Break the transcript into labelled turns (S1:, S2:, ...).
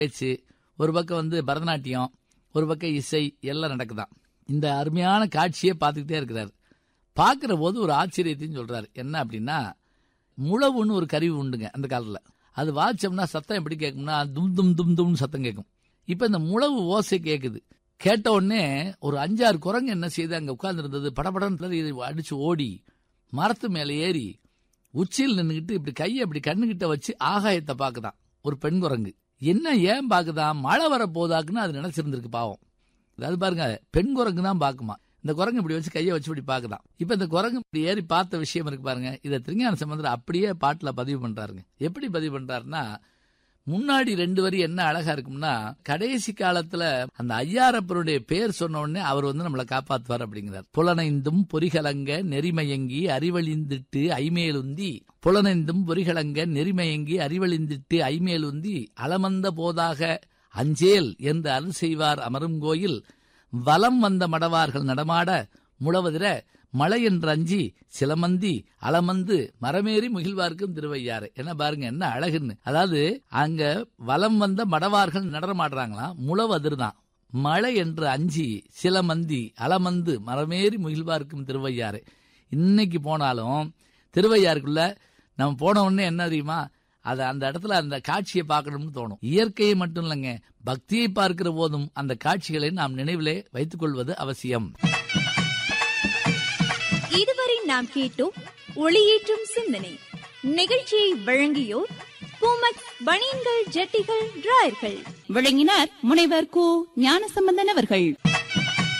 S1: பேச்சு ஒரு பக்கம் வந்து பரதநாட்டியம் ஒரு பக்கம் இசை எல்லாம் நடக்குதாம் இந்த அருமையான காட்சியை பார்த்துக்கிட்டே இருக்கிறார் பார்க்கிற போது ஒரு ஆச்சரியத்தையும் சொல்றாரு என்ன அப்படின்னா முழவுன்னு ஒரு கருவி உண்டுங்க அந்த காலத்தில் அது வாச்சோம்னா சத்தம் எப்படி கேட்கும்னா தும் தும் தும் தும்னு சத்தம் கேட்கும் இப்போ இந்த முழவு ஓசை கேட்குது கேட்ட உடனே ஒரு அஞ்சாறு குரங்கு என்ன செய்து அங்கே உட்கார்ந்துருந்தது படபடன்னு இதை அடிச்சு ஓடி மரத்து மேலே ஏறி உச்சியில் நின்றுக்கிட்டு இப்படி கையை இப்படி கண்ணுகிட்ட வச்சு ஆகாயத்தை பார்க்குதான் ஒரு பெண் குரங்கு என்ன ஏன் பார்க்குதான் மழை வர போதாக்குன்னு அது நினைச்சிருந்திருக்கு பாவம் அது பாருங்க பெண் குரங்கு தான் பார்க்குமா இந்த குரங்கு இப்படி வச்சு கையை வச்சு இப்படி பார்க்குதான் இப்போ இந்த குரங்கு இப்படி ஏறி பார்த்த விஷயம் இருக்கு பாருங்க இதை திருஞான சம்பந்தர் அப்படியே பாட்டில் பதிவு பண்றாருங்க எப்படி பதிவு பண்றாருன்னா முன்னாடி ரெண்டு வரி என்ன அழகா இருக்கும்னா கடைசி காலத்துல அந்த ஐயாரப்பருடைய பேர் சொன்ன உடனே அவர் வந்து நம்மளை காப்பாத்துவார் அப்படிங்கிறார் புலனைந்தும் பொறிகலங்க நெறிமயங்கி அறிவழிந்திட்டு ஐமேலுந்தி புலனைந்தும் பொறிகலங்க நெறிமயங்கி அறிவழிந்திட்டு ஐமேலுந்தி அலமந்த போதாக அஞ்சேல் என்று அருள் செய்வார் அமரும் கோயில் வலம் வந்த மடவார்கள் நடமாட முழவதிர மழை என்று அஞ்சி சிலமந்தி அலமந்து மரமேறி முகிழ்வார்க்கும் திருவையாறு என்ன பாருங்க என்ன அழகுன்னு அதாவது அங்க வலம் வந்த மடவார்கள் நடனமாடுறாங்களாம் முழவதிர்தான் மழை என்று அஞ்சி சிலமந்தி அலமந்து மரமேறி முகிழ்வார்க்கும் திருவையாறு இன்னைக்கு போனாலும் திருவையாருக்குள்ள நம்ம போன உடனே என்ன தெரியுமா அது அந்த இடத்துல அந்த காட்சியை பார்க்கணும்னு தோணும் இயற்கையை மட்டும் இல்லைங்க பக்தியை பார்க்கிற போதும் அந்த காட்சிகளை நாம் நினைவிலே வைத்துக் கொள்வது அவசியம்
S2: இதுவரை நாம் கேட்டோம் ஒளியேற்றும் சிந்தனை நிகழ்ச்சியை வழங்கியோர் பூமக் பனியன்கள் ஜட்டிகள் டிராயர்கள்
S3: விளங்கினார் முனைவர் கு ஞானசம்பந்தன் அவர்கள்